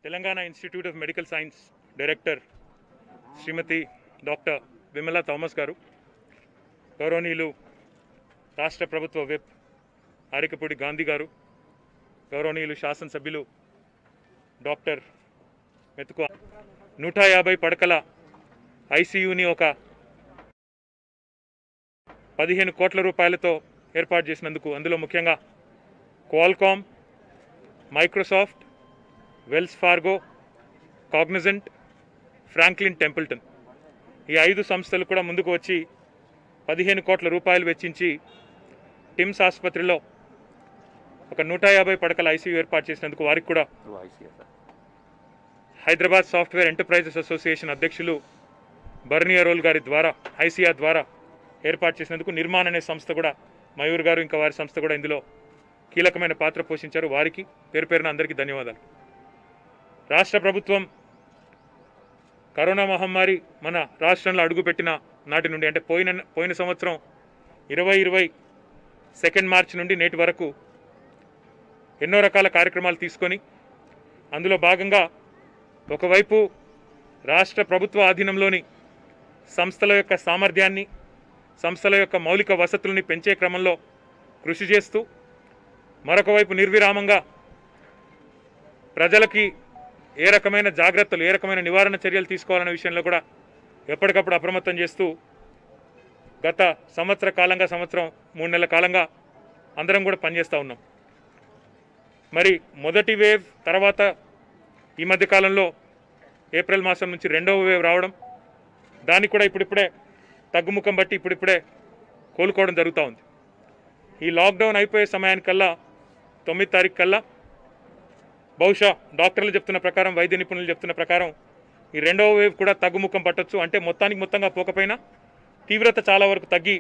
Telangana institute of medical science director Shrimati doctor Vimala Thomas గారు గౌరవనీయులు రాష్ట్ర ప్రభుత్వ విప్ ఆరికపూడి గాంధీ గారు గౌరవనీయులు శాసనసభ్యులు డాక్టర్ మెతుకు నూట యాభై పడకల ఐసీయూని ఒక పదిహేను కోట్ల రూపాయలతో ఏర్పాటు చేసినందుకు అందులో ముఖ్యంగా Qualcomm Microsoft Wells Fargo Cognizant Franklin Templeton ఈ ఐదు సంస్థలు కూడా ముందుకు వచ్చి పదిహేను కోట్ల రూపాయలు వెచ్చించి టిమ్స్ ఆసుపత్రిలో ఒక నూట యాభై పడకల ఐసీయూ ఏర్పాటు చేసినందుకు వారికి కూడా through ICSR. Hyderabad software enterprises association అధ్యక్షులు బర్నీ అరోల్ గారి ద్వారా ఐసీఆర్ ద్వారా ఏర్పాటు చేసినందుకు నిర్మాణ్ అనే సంస్థ కూడా మయూర్ గారు ఇంకా వారి సంస్థ కూడా ఇందులో కీలకమైన పాత్ర పోషించారు వారికి పేరు పేరున అందరికీ ధన్యవాదాలు రాష్ట్ర ప్రభుత్వం కరోనా మహమ్మారి మన రాష్ట్రంలో అడుగుపెట్టిన నాటి నుండి అంటే పోయిన పోయిన సంవత్సరం ఇరవై ఇరవై సెకండ్ మార్చ్ నుండి నేటి వరకు ఎన్నో రకాల కార్యక్రమాలు తీసుకొని అందులో భాగంగా ఒకవైపు రాష్ట్ర ప్రభుత్వ ఆధీనంలోని సంస్థల యొక్క సామర్థ్యాన్ని సంస్థల యొక్క మౌలిక వసతుల్ని పెంచే క్రమంలో కృషి చేస్తూ మరొక వైపు నిర్విరామంగా ప్రజలకి ఏ రకమైన జాగ్రత్తలు ఏ రకమైన నివారణ చర్యలు తీసుకోవాలనే విషయంలో కూడా ఎప్పటికప్పుడు అప్రమత్తం చేస్తూ గత సంవత్సర కాలంగా సంవత్సరం మూడు నెలల కాలంగా అందరం కూడా పనిచేస్తూ ఉన్నాం మరి మొదటి వేవ్ తర్వాత ఈ మధ్య కాలంలో ఏప్రిల్ మాసం నుంచి రెండవ వేవ్ రావడం దానికి కూడా ఇప్పుడిప్పుడే తగ్గుముఖం బట్టి ఇప్పుడిప్పుడే కోలుకోవడం జరుగుతూ ఉంది ఈ లాక్డౌన్ అయిపోయే సమయానికల్లా తొమ్మిది తారీఖు కల్లా బహుశా డాక్టర్లు చెప్తున్న ప్రకారం వైద్య నిపుణులు చెప్తున్న ప్రకారం ఈ రెండవ వేవ్ కూడా తగ్గుముఖం పట్టొచ్చు అంటే మొత్తానికి మొత్తంగా పోకపోయినా తీవ్రత చాలా వరకు తగ్గి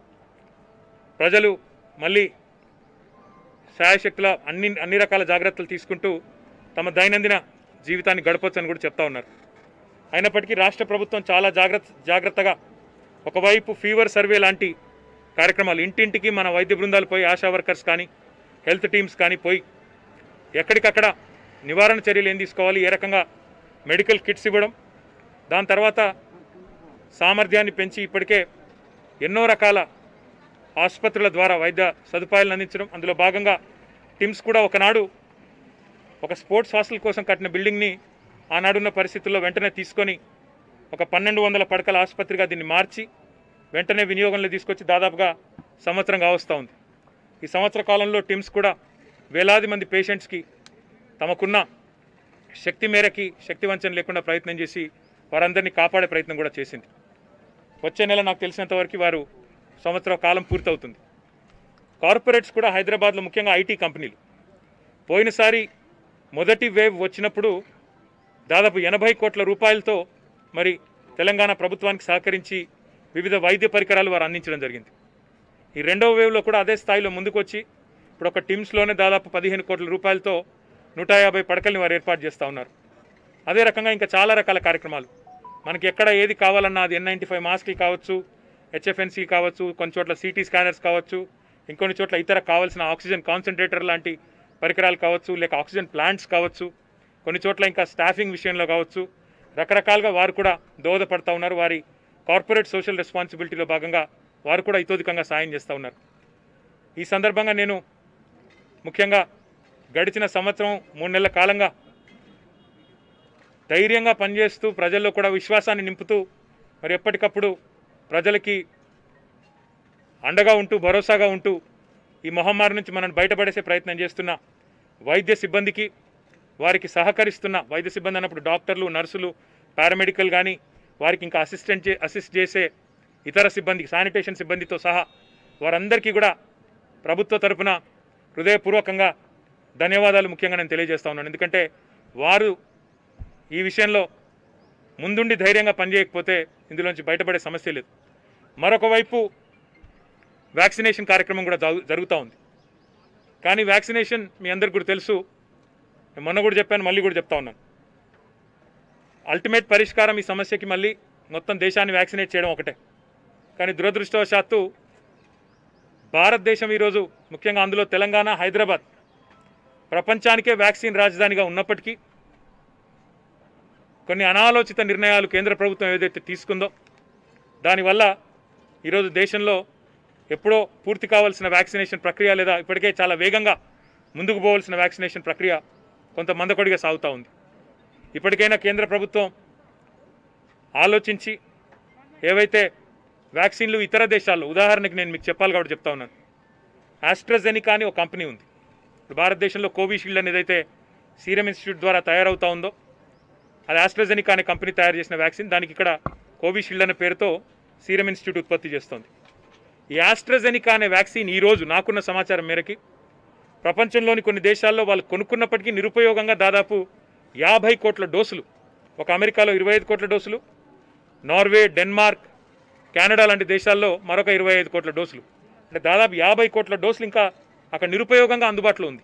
ప్రజలు మళ్ళీ శాయశక్తుల అన్ని అన్ని రకాల జాగ్రత్తలు తీసుకుంటూ తమ దైనందిన జీవితాన్ని గడపొచ్చని కూడా చెప్తా ఉన్నారు అయినప్పటికీ రాష్ట్ర ప్రభుత్వం చాలా జాగ్రత్త జాగ్రత్తగా ఒకవైపు ఫీవర్ సర్వే లాంటి కార్యక్రమాలు ఇంటింటికి మన వైద్య బృందాలు పోయి ఆశా వర్కర్స్ కానీ హెల్త్ టీమ్స్ కానీ పోయి ఎక్కడికక్కడ నివారణ చర్యలు ఏం తీసుకోవాలి ఏ రకంగా మెడికల్ కిట్స్ ఇవ్వడం దాని తర్వాత సామర్థ్యాన్ని పెంచి ఇప్పటికే ఎన్నో రకాల ఆసుపత్రుల ద్వారా వైద్య సదుపాయాలను అందించడం అందులో భాగంగా టిమ్స్ కూడా ఒకనాడు ఒక స్పోర్ట్స్ హాస్టల్ కోసం కట్టిన బిల్డింగ్ని ఆనాడున్న పరిస్థితుల్లో వెంటనే తీసుకొని ఒక పన్నెండు వందల పడకల ఆసుపత్రిగా దీన్ని మార్చి వెంటనే వినియోగంలో తీసుకొచ్చి దాదాపుగా సంవత్సరం కావస్తూ ఉంది ఈ సంవత్సర కాలంలో టిమ్స్ కూడా వేలాది మంది పేషెంట్స్కి తమకున్న శక్తి మేరకి శక్తి వంచన లేకుండా ప్రయత్నం చేసి వారందరినీ కాపాడే ప్రయత్నం కూడా చేసింది వచ్చే నెల నాకు తెలిసినంత వరకు వారు సంవత్సర కాలం పూర్తవుతుంది కార్పొరేట్స్ కూడా హైదరాబాద్లో ముఖ్యంగా ఐటీ కంపెనీలు పోయినసారి మొదటి వేవ్ వచ్చినప్పుడు దాదాపు ఎనభై కోట్ల రూపాయలతో మరి తెలంగాణ ప్రభుత్వానికి సహకరించి వివిధ వైద్య పరికరాలు వారు అందించడం జరిగింది ఈ రెండవ వేవ్లో కూడా అదే స్థాయిలో ముందుకు వచ్చి ఇప్పుడు ఒక టీమ్స్లోనే దాదాపు పదిహేను కోట్ల రూపాయలతో నూట యాభై పడకల్ని వారు ఏర్పాటు చేస్తూ ఉన్నారు అదే రకంగా ఇంకా చాలా రకాల కార్యక్రమాలు మనకి ఎక్కడ ఏది కావాలన్నా అది ఎన్ నైంటీ ఫైవ్ మాస్క్లు కావచ్చు హెచ్ఎఫ్ఎన్సీ కావచ్చు కొన్ని చోట్ల సిటీ స్కానర్స్ కావచ్చు ఇంకొన్ని చోట్ల ఇతర కావాల్సిన ఆక్సిజన్ కాన్సన్ట్రేటర్ లాంటి పరికరాలు కావచ్చు లేక ఆక్సిజన్ ప్లాంట్స్ కావచ్చు కొన్ని చోట్ల ఇంకా స్టాఫింగ్ విషయంలో కావచ్చు రకరకాలుగా వారు కూడా దోహదపడతా ఉన్నారు వారి కార్పొరేట్ సోషల్ రెస్పాన్సిబిలిటీలో భాగంగా వారు కూడా ఇతోధికంగా సాయం చేస్తూ ఉన్నారు ఈ సందర్భంగా నేను ముఖ్యంగా గడిచిన సంవత్సరం మూడు నెలల కాలంగా ధైర్యంగా పనిచేస్తూ ప్రజల్లో కూడా విశ్వాసాన్ని నింపుతూ మరి ఎప్పటికప్పుడు ప్రజలకి అండగా ఉంటూ భరోసాగా ఉంటూ ఈ మహమ్మారి నుంచి మనం బయటపడేసే ప్రయత్నం చేస్తున్న వైద్య సిబ్బందికి వారికి సహకరిస్తున్న వైద్య సిబ్బంది అన్నప్పుడు డాక్టర్లు నర్సులు పారామెడికల్ కానీ వారికి ఇంకా అసిస్టెంట్ చే అసిస్ట్ చేసే ఇతర సిబ్బంది శానిటేషన్ సిబ్బందితో సహా వారందరికీ కూడా ప్రభుత్వ తరపున హృదయపూర్వకంగా ధన్యవాదాలు ముఖ్యంగా నేను తెలియజేస్తా ఉన్నాను ఎందుకంటే వారు ఈ విషయంలో ముందుండి ధైర్యంగా పనిచేయకపోతే ఇందులోంచి బయటపడే సమస్య లేదు మరొక వైపు వ్యాక్సినేషన్ కార్యక్రమం కూడా జరుగు- జరుగుతూ ఉంది కానీ వ్యాక్సినేషన్ మీ అందరికి కూడా తెలుసు నేను మొన్న కూడా చెప్పాను మళ్ళీ కూడా చెప్తా ఉన్నాను అల్టిమేట్ పరిష్కారం ఈ సమస్యకి మళ్ళీ మొత్తం దేశాన్ని వ్యాక్సినేట్ చేయడం ఒకటే కానీ దురదృష్టవశాత్తు భారతదేశం ఈరోజు ముఖ్యంగా అందులో తెలంగాణ హైదరాబాద్ ప్రపంచానికే వ్యాక్సిన్ రాజధానిగా ఉన్నప్పటికీ కొన్ని అనాలోచిత నిర్ణయాలు కేంద్ర ప్రభుత్వం ఏదైతే తీసుకుందో దానివల్ల ఈరోజు దేశంలో ఎప్పుడో పూర్తి కావాల్సిన వ్యాక్సినేషన్ ప్రక్రియ లేదా ఇప్పటికే చాలా వేగంగా ముందుకు పోవాల్సిన వ్యాక్సినేషన్ ప్రక్రియ కొంత మందకొడిగా సాగుతూ ఉంది ఇప్పటికైనా కేంద్ర ప్రభుత్వం ఆలోచించి ఏవైతే వ్యాక్సిన్లు ఇతర దేశాల్లో ఉదాహరణకి నేను మీకు చెప్పాలి కాబట్టి చెప్తా ఉన్నాను ఆస్ట్రాజెనికా అని ఒక కంపెనీ ఉంది ఇప్పుడు భారతదేశంలో కోవిషీల్డ్ అనేది ఏదైతే సీరం ఇన్స్టిట్యూట్ ద్వారా తయారవుతా ఉందో అది ఆస్ట్రాజెనికా అనే కంపెనీ తయారు చేసిన వ్యాక్సిన్ దానికి ఇక్కడ కోవిషీల్డ్ అనే పేరుతో సీరం ఇన్స్టిట్యూట్ ఉత్పత్తి చేస్తోంది ఈ ఆస్ట్రాజెనికా అనే వ్యాక్సిన్ ఈరోజు నాకున్న సమాచారం మేరకి ప్రపంచంలోని కొన్ని దేశాల్లో వాళ్ళు కొనుక్కున్నప్పటికీ నిరుపయోగంగా దాదాపు యాభై కోట్ల డోసులు ఒక అమెరికాలో ఇరవై ఐదు కోట్ల డోసులు నార్వే డెన్మార్క్ కెనడా లాంటి దేశాల్లో మరొక ఇరవై ఐదు కోట్ల డోసులు అంటే దాదాపు యాభై కోట్ల డోసులు ఇంకా అక్కడ నిరుపయోగంగా అందుబాటులో ఉంది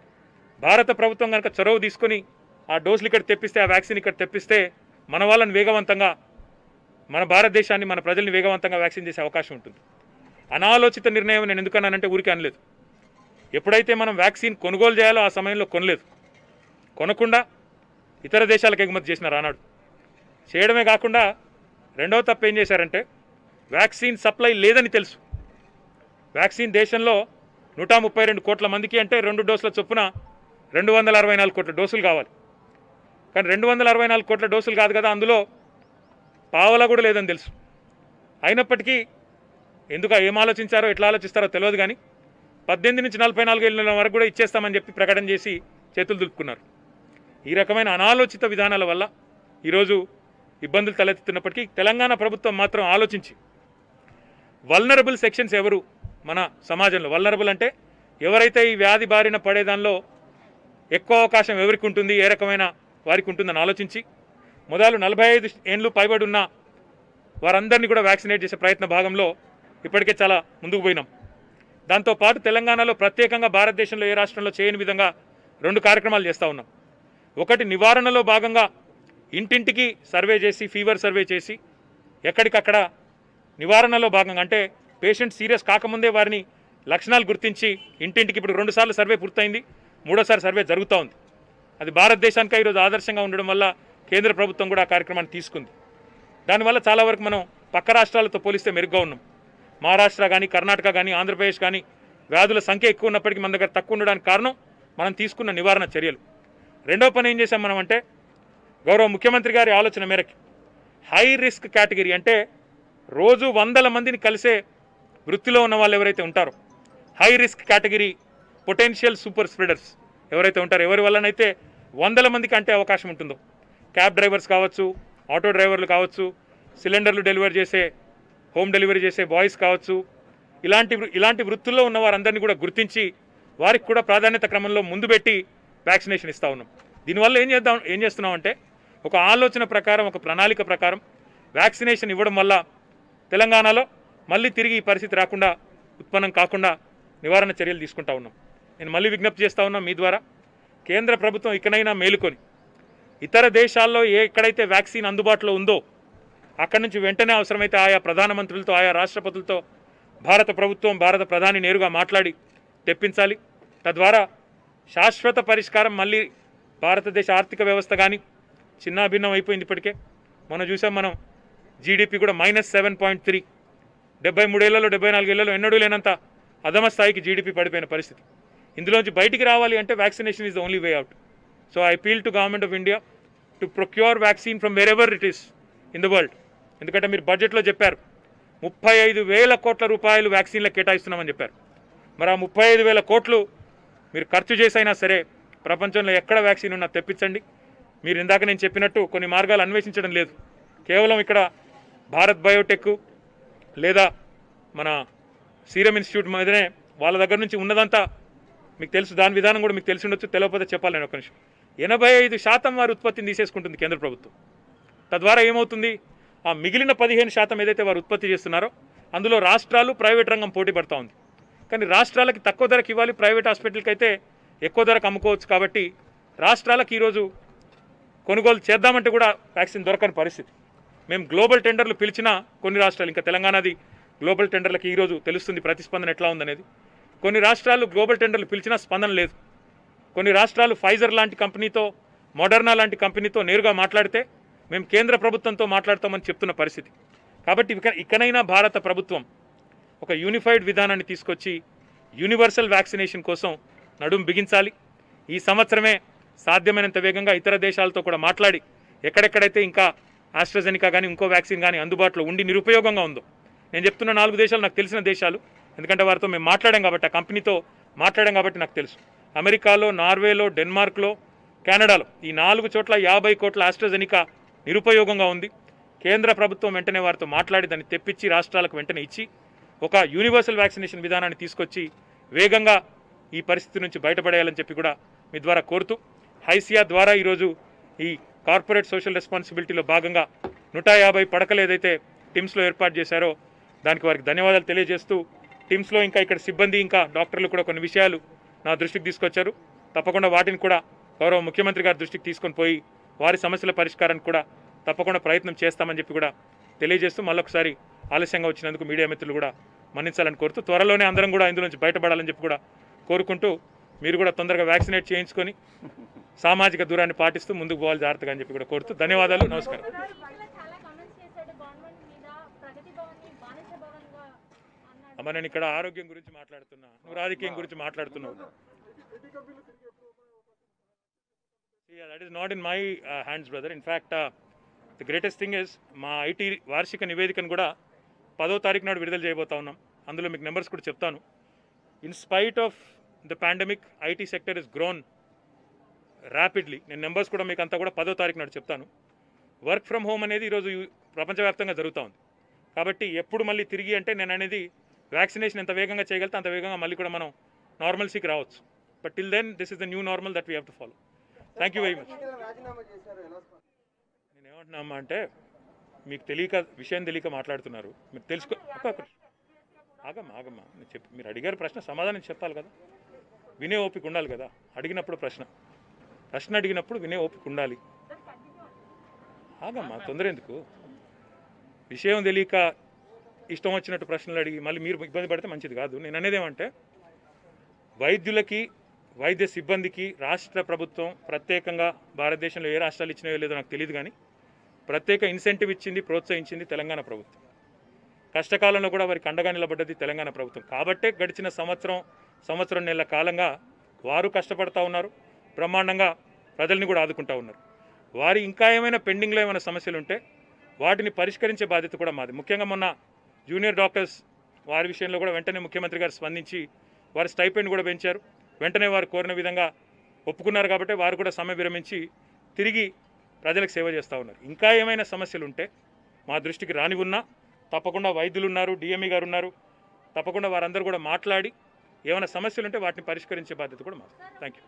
భారత ప్రభుత్వం కనుక చొరవ తీసుకొని ఆ డోసులు ఇక్కడ తెప్పిస్తే ఆ వ్యాక్సిన్ ఇక్కడ తెప్పిస్తే మన వాళ్ళని వేగవంతంగా మన భారతదేశాన్ని మన ప్రజల్ని వేగవంతంగా వ్యాక్సిన్ చేసే అవకాశం ఉంటుంది అనాలోచిత నిర్ణయం నేను ఎందుకన్నానంటే ఊరికే అనలేదు ఎప్పుడైతే మనం వ్యాక్సిన్ కొనుగోలు చేయాలో ఆ సమయంలో కొనలేదు కొనకుండా ఇతర దేశాలకు ఎగుమతి చేసినారు ఆనాడు చేయడమే కాకుండా రెండవ తప్పు ఏం చేశారంటే వ్యాక్సిన్ సప్లై లేదని తెలుసు వ్యాక్సిన్ దేశంలో నూట ముప్పై రెండు కోట్ల మందికి అంటే రెండు డోసుల చొప్పున రెండు వందల అరవై నాలుగు కోట్ల డోసులు కావాలి కానీ రెండు వందల అరవై నాలుగు కోట్ల డోసులు కాదు కదా అందులో పావలా కూడా లేదని తెలుసు అయినప్పటికీ ఎందుకు ఏం ఆలోచించారో ఎట్లా ఆలోచిస్తారో తెలియదు కానీ పద్దెనిమిది నుంచి నలభై నాలుగు ఏళ్ళ వరకు కూడా ఇచ్చేస్తామని చెప్పి ప్రకటన చేసి చేతులు దులుపుకున్నారు ఈ రకమైన అనాలోచిత విధానాల వల్ల ఈరోజు ఇబ్బందులు తలెత్తుతున్నప్పటికీ తెలంగాణ ప్రభుత్వం మాత్రం ఆలోచించి వల్నరబుల్ సెక్షన్స్ ఎవరు మన సమాజంలో వల్నరబుల్ అంటే ఎవరైతే ఈ వ్యాధి బారిన పడేదానిలో ఎక్కువ అవకాశం ఎవరికి ఉంటుంది ఏ రకమైన వారికి ఉంటుందని ఆలోచించి మొదలు నలభై ఐదు ఏండ్లు పైబడి ఉన్న వారందరినీ కూడా వ్యాక్సినేట్ చేసే ప్రయత్న భాగంలో ఇప్పటికే చాలా ముందుకు పోయినాం దాంతోపాటు తెలంగాణలో ప్రత్యేకంగా భారతదేశంలో ఏ రాష్ట్రంలో చేయని విధంగా రెండు కార్యక్రమాలు చేస్తూ ఉన్నాం ఒకటి నివారణలో భాగంగా ఇంటింటికి సర్వే చేసి ఫీవర్ సర్వే చేసి ఎక్కడికక్కడ నివారణలో భాగంగా అంటే పేషెంట్ సీరియస్ కాకముందే వారిని లక్షణాలు గుర్తించి ఇంటింటికి ఇప్పుడు రెండుసార్లు సర్వే పూర్తయింది మూడోసారి సర్వే జరుగుతూ ఉంది అది భారతదేశానికి ఈరోజు ఆదర్శంగా ఉండడం వల్ల కేంద్ర ప్రభుత్వం కూడా ఆ కార్యక్రమాన్ని తీసుకుంది దానివల్ల చాలా వరకు మనం పక్క రాష్ట్రాలతో పోలిస్తే మెరుగ్గా ఉన్నాం మహారాష్ట్ర కానీ కర్ణాటక కానీ ఆంధ్రప్రదేశ్ కానీ వ్యాధుల సంఖ్య ఎక్కువ ఉన్నప్పటికీ మన దగ్గర తక్కువ ఉండడానికి కారణం మనం తీసుకున్న నివారణ చర్యలు రెండో పని ఏం చేశాం మనం అంటే గౌరవ ముఖ్యమంత్రి గారి ఆలోచన మేరకు హై రిస్క్ కేటగిరీ అంటే రోజు వందల మందిని కలిసే వృత్తిలో ఉన్న వాళ్ళు ఎవరైతే ఉంటారో high risk category potential super spreaders ఎవరైతే ఉంటారో ఎవరి వల్లనైతే వందల మందికి అంటే అవకాశం ఉంటుందో క్యాబ్ డ్రైవర్స్ కావచ్చు ఆటో డ్రైవర్లు కావచ్చు సిలిండర్లు డెలివరీ చేసే హోమ్ డెలివరీ చేసే బాయ్స్ కావచ్చు ఇలాంటి వృ- ఇలాంటి వృత్తుల్లో ఉన్న వారందరినీ కూడా గుర్తించి వారికి కూడా ప్రాధాన్యత క్రమంలో ముందు పెట్టి వ్యాక్సినేషన్ ఇస్తా ఉన్నాం దీనివల్ల ఏం చేద్దాం ఏం చేస్తున్నాం అంటే ఒక ఆలోచన ప్రకారం ఒక ప్రణాళిక ప్రకారం వ్యాక్సినేషన్ ఇవ్వడం వల్ల తెలంగాణలో మళ్ళీ తిరిగి ఈ పరిస్థితి రాకుండా ఉత్పన్నం కాకుండా నివారణ చర్యలు తీసుకుంటా ఉన్నాం నేను మళ్ళీ విజ్ఞప్తి చేస్తా ఉన్నా మీ ద్వారా కేంద్ర ప్రభుత్వం ఇకనైనా మేలుకొని ఇతర దేశాల్లో ఏ ఎక్కడైతే వ్యాక్సిన్ అందుబాటులో ఉందో అక్కడి నుంచి వెంటనే అవసరమైతే ఆయా ప్రధానమంత్రులతో ఆయా రాష్ట్రపతులతో భారత ప్రభుత్వం భారత ప్రధాని నేరుగా మాట్లాడి తెప్పించాలి తద్వారా శాశ్వత పరిష్కారం మళ్ళీ భారతదేశ ఆర్థిక వ్యవస్థ కానీ చిన్నాభిన్నం అయిపోయింది ఇప్పటికే మనం చూసాం మనం జీడిపి కూడా మైనస్ సెవెన్ పాయింట్ త్రీ డెబ్బై మూడేళ్లలో డెబ్బై నాలుగేళ్లలో ఎన్నడూ లేనంత అధమ స్థాయికి జీడిపి పడిపోయిన పరిస్థితి ఇందులోంచి బయటికి రావాలి అంటే vaccination is the only way out so I appeal to government of India to procure vaccine from wherever it is in the world ఎందుకంటే మీరు బడ్జెట్లో చెప్పారు ముప్పై ఐదు వేల కోట్ల రూపాయలు వ్యాక్సిన్లకు కేటాయిస్తున్నామని చెప్పారు మరి ఆ ముప్పై ఐదు వేల కోట్లు మీరు ఖర్చు చేసైనా సరే ప్రపంచంలో ఎక్కడ వ్యాక్సిన్ ఉన్నా తెప్పించండి మీరు ఇందాక నేను చెప్పినట్టు కొన్ని మార్గాలు అన్వేషించడం లేదు కేవలం ఇక్కడ భారత్ బయోటెక్ లేదా మన సీరం ఇన్స్టిట్యూట్ మీదనే వాళ్ళ దగ్గర నుంచి ఉన్నదంతా మీకు తెలుసు దాని విధానం కూడా మీకు తెలిసి ఉండొచ్చు తెలియకపోతే చెప్పాలి నేను ఒక నిమిషం ఎనభై ఐదు శాతం వారి ఉత్పత్తిని తీసేసుకుంటుంది కేంద్ర ప్రభుత్వం తద్వారా ఏమవుతుంది ఆ మిగిలిన పదిహేను శాతం ఏదైతే వారు ఉత్పత్తి చేస్తున్నారో అందులో రాష్ట్రాలు ప్రైవేట్ రంగం పోటీ పడతా ఉంది కానీ రాష్ట్రాలకి తక్కువ ధరకు ఇవ్వాలి ప్రైవేట్ హాస్పిటల్కి అయితే ఎక్కువ ధరకు అమ్ముకోవచ్చు కాబట్టి రాష్ట్రాలకు ఈరోజు కొనుగోలు చేద్దామంటే కూడా వ్యాక్సిన్ దొరకని పరిస్థితి మేము గ్లోబల్ టెండర్లు పిలిచినా కొన్ని రాష్ట్రాలు ఇంకా తెలంగాణది గ్లోబల్ టెండర్లకి ఈరోజు తెలుస్తుంది ప్రతిస్పందన ఎట్లా ఉందనేది కొన్ని రాష్ట్రాలు గ్లోబల్ టెండర్లు పిలిచినా స్పందన లేదు కొన్ని రాష్ట్రాలు ఫైజర్ లాంటి కంపెనీతో మోడర్నా లాంటి కంపెనీతో నేరుగా మాట్లాడితే మేము కేంద్ర ప్రభుత్వంతో మాట్లాడతామని చెప్తున్న పరిస్థితి కాబట్టి ఇక ఇకనైనా భారత ప్రభుత్వం ఒక యూనిఫైడ్ విధానాన్ని తీసుకొచ్చి యూనివర్సల్ వ్యాక్సినేషన్ కోసం నడుం బిగించాలి ఈ సంవత్సరమే సాధ్యమైనంత వేగంగా ఇతర దేశాలతో కూడా మాట్లాడి ఎక్కడెక్కడైతే ఇంకా ఆస్ట్రజెనికా కానీ ఇంకో వ్యాక్సిన్ కానీ అందుబాటులో ఉండి నిరుపయోగంగా ఉందో నేను చెప్తున్న నాలుగు దేశాలు నాకు తెలిసిన దేశాలు ఎందుకంటే వారితో మేము మాట్లాడాం కాబట్టి ఆ కంపెనీతో మాట్లాడాం కాబట్టి నాకు తెలుసు అమెరికాలో నార్వేలో డెన్మార్క్లో కెనడాలో ఈ నాలుగు చోట్ల యాభై కోట్ల ఆస్ట్రజెనికా నిరుపయోగంగా ఉంది కేంద్ర ప్రభుత్వం వెంటనే వారితో మాట్లాడి దాన్ని తెప్పించి రాష్ట్రాలకు వెంటనే ఇచ్చి ఒక యూనివర్సల్ వ్యాక్సినేషన్ విధానాన్ని తీసుకొచ్చి వేగంగా ఈ పరిస్థితి నుంచి బయటపడేయాలని చెప్పి కూడా మీ ద్వారా కోరుతూ హైసియా ద్వారా ఈరోజు ఈ కార్పొరేట్ సోషల్ రెస్పాన్సిబిలిటీలో భాగంగా నూట యాభై పడకలు ఏదైతే టిమ్స్లో ఏర్పాటు చేశారో దానికి వారికి ధన్యవాదాలు తెలియజేస్తూ టీమ్స్లో ఇంకా ఇక్కడ సిబ్బంది ఇంకా డాక్టర్లు కూడా కొన్ని విషయాలు నా దృష్టికి తీసుకొచ్చారు తప్పకుండా వాటిని కూడా గౌరవ ముఖ్యమంత్రి గారి దృష్టికి తీసుకొని పోయి వారి సమస్యల పరిష్కారానికి కూడా తప్పకుండా ప్రయత్నం చేస్తామని చెప్పి కూడా తెలియజేస్తూ మళ్ళొకసారి ఆలస్యంగా వచ్చినందుకు మీడియా మిత్రులు కూడా మన్నించాలని కోరుతూ త్వరలోనే అందరం కూడా ఇందులో నుంచి బయటపడాలని చెప్పి కూడా కోరుకుంటూ మీరు కూడా తొందరగా వ్యాక్సినేట్ చేయించుకొని సామాజిక దూరాన్ని పాటిస్తూ ముందుకు పోవాలి జాగ్రత్తగా అని చెప్పి కూడా కోరుతూ ధన్యవాదాలు నమస్కారం సార్ ఇటీవల చాలా కామెంట్స్ చేశాడు గవర్నమెంట్ మీద ప్రగతి భవన్ ని బానిస భవన్ గా అన్నాడు అమ్మ నేను ఇక్కడ ఆరోగ్యం గురించి మాట్లాడుతున్నా నువ్వు రాజకీయం గురించి మాట్లాడుతున్నావు that is not in my hands brother in fact the greatest thing is మా ఐటీ వార్షిక నివేదికను కూడా పదో తారీఖు నాడు విడుదల చేయబోతా ఉన్నాం అందులో మీకు నెంబర్స్ కూడా చెప్తాను in spite of the pandemic IT sector is grown rapidly నేను నెంబర్స్ కూడా మీకు అంతా కూడా పదో తారీఖు నాడు చెప్తాను వర్క్ ఫ్రమ్ హోమ్ అనేది ఈరోజు యు- ప్రపంచవ్యాప్తంగా జరుగుతూ ఉంది కాబట్టి ఎప్పుడు మళ్ళీ తిరిగి అంటే నేను అనేది వ్యాక్సినేషన్ ఎంత వేగంగా చేయగలితే అంత వేగంగా మళ్ళీ కూడా మనం నార్మల్సీకి రావచ్చు but till then this is the new normal that we have to follow thank you very much రాజీనామా చేశారు ఎలా నేను ఏమంటున్నామా అంటే మీకు తెలియక విషయం తెలియక మాట్లాడుతున్నారు మీరు తెలుసుకో ఒక్క ఒక్క నిమిషం. ఆగమ్మా ఆగమ్మా నేను చెప్పి మీరు అడిగారు ప్రశ్న సమాధానం చెప్పాలి కదా వినే ఓపిక ఉండాలి కదా అడిగినప్పుడు ప్రశ్న ప్రశ్న అడిగినప్పుడు వినే ఓపిక ఉండాలి ఆగమ్మా తొందర ఎందుకు విషయం తెలియక ఇష్టం వచ్చినట్టు ప్రశ్నలు అడిగి మళ్ళీ మీరు ఇబ్బంది పడితే మంచిది కాదు నేను అనేది ఏమంటే వైద్యులకి వైద్య సిబ్బందికి రాష్ట్ర ప్రభుత్వం ప్రత్యేకంగా భారతదేశంలో ఏ రాష్ట్రాలు ఇచ్చినాయో లేదో నాకు తెలియదు కానీ ప్రత్యేక ఇన్సెంటివ్ ఇచ్చింది ప్రోత్సహించింది తెలంగాణ ప్రభుత్వం కష్టకాలంలో కూడా వారికి అండగా నిలబడ్డది తెలంగాణ ప్రభుత్వం కాబట్టే గడిచిన సంవత్సరం సంవత్సరం నెలల కాలంగా వారు కష్టపడతా ఉన్నారు బ్రహ్మాండంగా ప్రజల్ని కూడా ఆదుకుంటా ఉన్నారు వారి ఇంకా ఏమైనా పెండింగ్లో ఏమైనా సమస్యలు ఉంటే వాటిని పరిష్కరించే బాధ్యత కూడా మాది ముఖ్యంగా మొన్న జూనియర్ డాక్టర్స్ వారి విషయంలో కూడా వెంటనే ముఖ్యమంత్రి గారు స్పందించి వారి స్టైపెండ్ కూడా పెంచారు వెంటనే వారు కోరిన విధంగా ఒప్పుకున్నారు కాబట్టి వారు కూడా సమ్మె విరమించి తిరిగి ప్రజలకు సేవ చేస్తూ ఉన్నారు ఇంకా ఏమైనా సమస్యలు ఉంటే మా దృష్టికి రాని ఉన్నా తప్పకుండా వైద్యులు ఉన్నారు డిఎంఈ గారు ఉన్నారు తప్పకుండా వారందరూ కూడా మాట్లాడి ఏమైనా సమస్యలు ఉంటే వాటిని పరిష్కరించే బాధ్యత కూడా మాది థ్యాంక్ యూ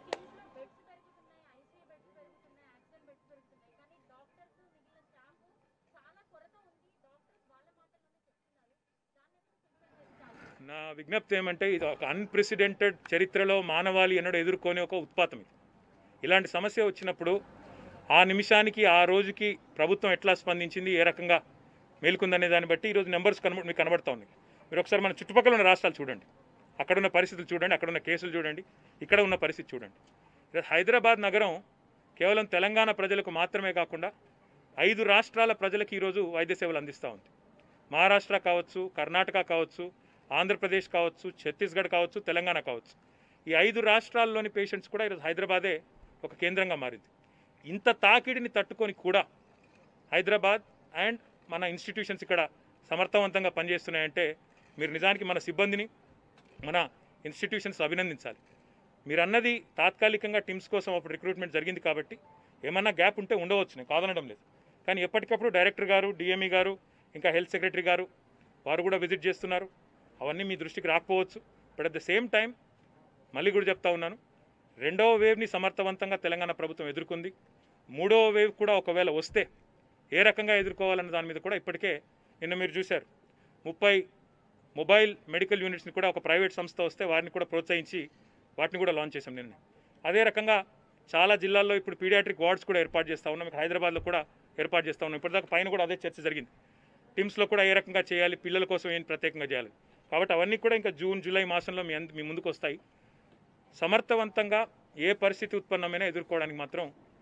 బెడ్స్ పెరుగుతున్నాయి ఐసీయూ బెడ్స్ పెరుగుతున్నాయి ఆక్సిజన్ బెడ్స్ పెరుగుతున్నాయి కానీ డాక్టర్స్ మిగిలిన స్టాఫ్ చాలా కొరత ఉంది డాక్టర్స్ వాళ్ళ మాటల్లోనే చెప్తున్నారు దాన్ని ఎప్పుడు ఫుల్ఫిల్ చేస్తారు నా విజ్ఞప్తి ఏమంటే ఇది ఒక అన్ప్రెసిడెంటెడ్ చరిత్రలో మానవాళి ఎన్నడూ ఎదుర్కొనే ఒక ఉత్పాతం ఇది ఇలాంటి సమస్య వచ్చినప్పుడు ఆ నిమిషానికి ఆ రోజుకి ప్రభుత్వం ఎట్లా స్పందించింది ఏ రకంగా మేలుకుందనే దాన్ని బట్టి ఈరోజు నెంబర్స్ కనబ మీకు కనబడతా ఉన్నాయి మీరు ఒకసారి మన చుట్టుపక్కల ఉన్న రాష్ట్రాలు చూడండి అక్కడ ఉన్న పరిస్థితులు చూడండి అక్కడ ఉన్న కేసులు చూడండి ఇక్కడ ఉన్న పరిస్థితి చూడండి ఈరోజు హైదరాబాద్ నగరం కేవలం తెలంగాణ ప్రజలకు మాత్రమే కాకుండా ఐదు రాష్ట్రాల ప్రజలకు ఈరోజు వైద్య సేవలు అందిస్తూ ఉంది మహారాష్ట్ర కావచ్చు కర్ణాటక కావచ్చు ఆంధ్రప్రదేశ్ కావచ్చు ఛత్తీస్గఢ్ కావచ్చు తెలంగాణ కావచ్చు ఈ ఐదు రాష్ట్రాల్లోని పేషెంట్స్ కూడా ఈరోజు హైదరాబాదే ఒక కేంద్రంగా మారింది ఇంత తాకిడిని తట్టుకొని కూడా హైదరాబాద్ అండ్ మన ఇన్స్టిట్యూషన్స్ ఇక్కడ సమర్థవంతంగా పనిచేస్తున్నాయంటే మీరు నిజానికి మన సిబ్బందిని మన ఇన్స్టిట్యూషన్స్ అభినందించాలి మీరు అన్నది తాత్కాలికంగా టీమ్స్ కోసం అప్పుడు రిక్రూట్మెంట్ జరిగింది కాబట్టి ఏమన్నా గ్యాప్ ఉంటే ఉండవచ్చు నేను కాదనడం లేదు కానీ ఎప్పటికప్పుడు డైరెక్టర్ గారు డిఎంఈ గారు ఇంకా హెల్త్ సెక్రటరీ గారు వారు కూడా విజిట్ చేస్తున్నారు అవన్నీ మీ దృష్టికి రాకపోవచ్చు but at the same time మళ్ళీ కూడా చెప్తా ఉన్నాను రెండవ వేవ్ని సమర్థవంతంగా తెలంగాణ ప్రభుత్వం ఎదుర్కొంది మూడవ వేవ్ కూడా ఒకవేళ వస్తే ఏ రకంగా ఎదుర్కోవాలన్న దాని మీద కూడా ఇప్పటికే నిన్న మీరు చూశారు ముప్పై మొబైల్ మెడికల్ యూనిట్స్ని కూడా ఒక ప్రైవేట్ సంస్థ వస్తే వారిని కూడా ప్రోత్సహించి వాటిని కూడా లాంచ్ చేశాం నిన్న అదే రకంగా చాలా జిల్లాల్లో ఇప్పుడు పీడియాట్రిక్ వార్డ్స్ కూడా ఏర్పాటు చేస్తూ ఉన్నాం ఇక్కడ హైదరాబాద్లో కూడా ఏర్పాటు చేస్తూ ఉన్నాం ఇప్పటిదాకా పైన కూడా అదే చర్చ జరిగింది టీమ్స్లో కూడా ఏ రకంగా చేయాలి పిల్లల కోసం ఏం ప్రత్యేకంగా చేయాలి కాబట్టి అవన్నీ కూడా ఇంకా జూన్ జూలై మాసంలో మీ అంద- మీ ముందుకు వస్తాయి సమర్థవంతంగా ఏ పరిస్థితి ఉత్పన్నమైనా ఎదుర్కోవడానికి మాత్రం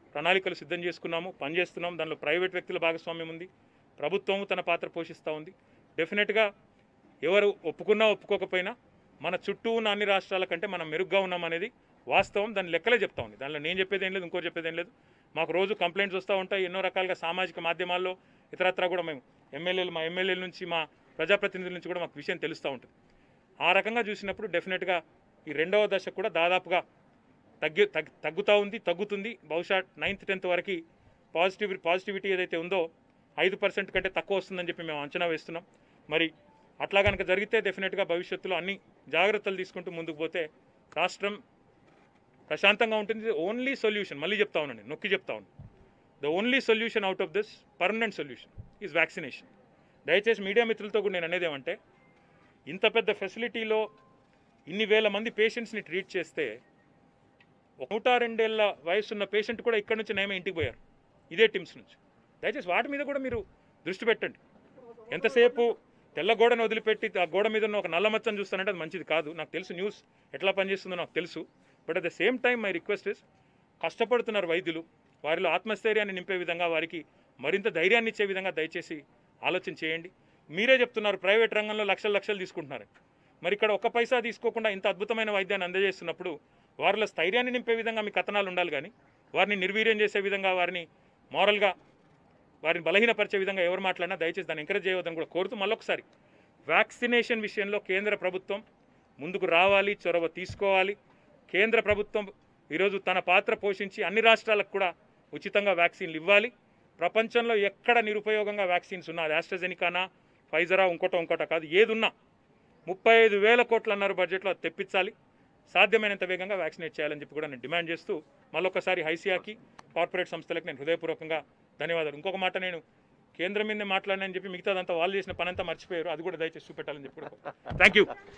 ప్రణాళికలు సిద్ధం చేసుకున్నాము పనిచేస్తున్నాం దానిలో ప్రైవేట్ వ్యక్తుల భాగస్వామ్యం ఉంది ప్రభుత్వం తన పాత్ర పోషిస్తూ ఉంది డెఫినెట్గా ఎవరు ఒప్పుకున్నా ఒప్పుకోకపోయినా మన చుట్టూ ఉన్న అన్ని రాష్ట్రాల కంటే మనం మెరుగ్గా ఉన్నాం అనేది వాస్తవం దాని లెక్కలే చెప్తా ఉంది దానిలో నేను చెప్పేది ఏం లేదు ఇంకో చెప్పేది ఏం లేదు మాకు రోజు కంప్లైంట్స్ వస్తూ ఉంటాయి ఎన్నో రకాలుగా సామాజిక మాధ్యమాల్లో ఇతరత్రా కూడా మేము ఎమ్మెల్యేలు మా ఎమ్మెల్యేల నుంచి మా ప్రజాప్రతినిధుల నుంచి కూడా మాకు విషయం తెలుస్తూ ఉంటుంది ఆ రకంగా చూసినప్పుడు డెఫినెట్గా ఈ రెండవ దశ కూడా దాదాపుగా తగ్గి తగ్గు తగ్గుతూ ఉంది తగ్గుతుంది బహుశా నైన్త్ టెన్త్ వరకు పాజిటివ్ పాజిటివిటీ ఏదైతే ఉందో ఐదు పర్సెంట్ కంటే తక్కువ వస్తుందని చెప్పి మేము అంచనా వేస్తున్నాం మరి అట్లా కనుక జరిగితే డెఫినెట్గా భవిష్యత్తులో అన్ని జాగ్రత్తలు తీసుకుంటూ ముందుకు పోతే రాష్ట్రం ప్రశాంతంగా ఉంటుంది ఓన్లీ సొల్యూషన్ మళ్ళీ చెప్తా ఉన్నాను నేను, నొక్కి చెప్తా ఉన్నాను the only solution out of this permanent solution is vaccination దయచేసి మీడియా మిత్రులతో కూడా నేను అనేది ఏమంటే ఇంత పెద్ద ఫెసిలిటీలో ఇన్ని వేల మంది పేషెంట్స్ని ట్రీట్ చేస్తే ఒక నూట రెండేళ్ల వయసున్న పేషెంట్ కూడా ఇక్కడ నుంచి నయమే ఇంటికి పోయారు ఇదే టిమ్స్ నుంచి దయచేసి వాటి మీద కూడా మీరు దృష్టి పెట్టండి ఎంతసేపు తెల్ల గోడను వదిలిపెట్టి ఆ గోడ మీద ఉన్న ఒక నల్ల మచ్చను చూస్తానంటే అది మంచిది కాదు నాకు తెలుసు న్యూస్ ఎట్లా పనిచేస్తుందో నాకు తెలుసు but at the same time my request is కష్టపడుతున్నారు వైద్యులు వారిలో ఆత్మస్థైర్యాన్ని నింపే విధంగా వారికి మరింత ధైర్యాన్ని ఇచ్చే విధంగా దయచేసి ఆలోచన చేయండి మీరే చెప్తున్నారు ప్రైవేట్ రంగంలో లక్షల లక్షలు తీసుకుంటున్నారు మరి ఇక్కడ ఒక్క పైసా తీసుకోకుండా ఇంత అద్భుతమైన వైద్యాన్ని అందజేస్తున్నప్పుడు వారిలో స్థైర్యాన్ని నింపే విధంగా మీ కథనాలు ఉండాలి కానీ వారిని నిర్వీర్యం చేసే విధంగా వారిని మారల్గా వారిని బలహీనపరిచే విధంగా ఎవరు మాట్లాడినా దయచేసి దాన్ని ఎంకరేజ్ చేయవద్దని కూడా కోరుతూ మళ్ళొకసారి వ్యాక్సినేషన్ విషయంలో కేంద్ర ప్రభుత్వం ముందుకు రావాలి చొరవ తీసుకోవాలి కేంద్ర ప్రభుత్వం ఈరోజు తన పాత్ర పోషించి అన్ని రాష్ట్రాలకు కూడా ఉచితంగా వ్యాక్సిన్లు ఇవ్వాలి ప్రపంచంలో ఎక్కడ నిరుపయోగంగా వ్యాక్సిన్స్ ఉన్నా అది ఆస్ట్రజెనికానా ఫైజరా ఇంకోటో ఇంకోటో కాదు ఏది ఉన్నా ముప్పై ఐదు వేల కోట్లు అన్నారు బడ్జెట్లో అది తెప్పించాలి సాధ్యమైనంత వేగంగా వ్యాక్సినేట్ చేయాలని చెప్పి కూడా నేను డిమాండ్ చేస్తూ మళ్ళొకసారి హైసియాకి కార్పొరేట్ సంస్థలకు నేను హృదయపూర్వకంగా ధన్యవాదాలు ఇంకొక మాట నేను కేంద్రం మీదే మాట్లాడినని చెప్పి మిగతాదంతా వాళ్ళు చేసిన పనంతా మర్చిపోయారు అది కూడా దయచేసి చూపెట్టాలని చెప్పి కూడా థ్యాంక్ యూ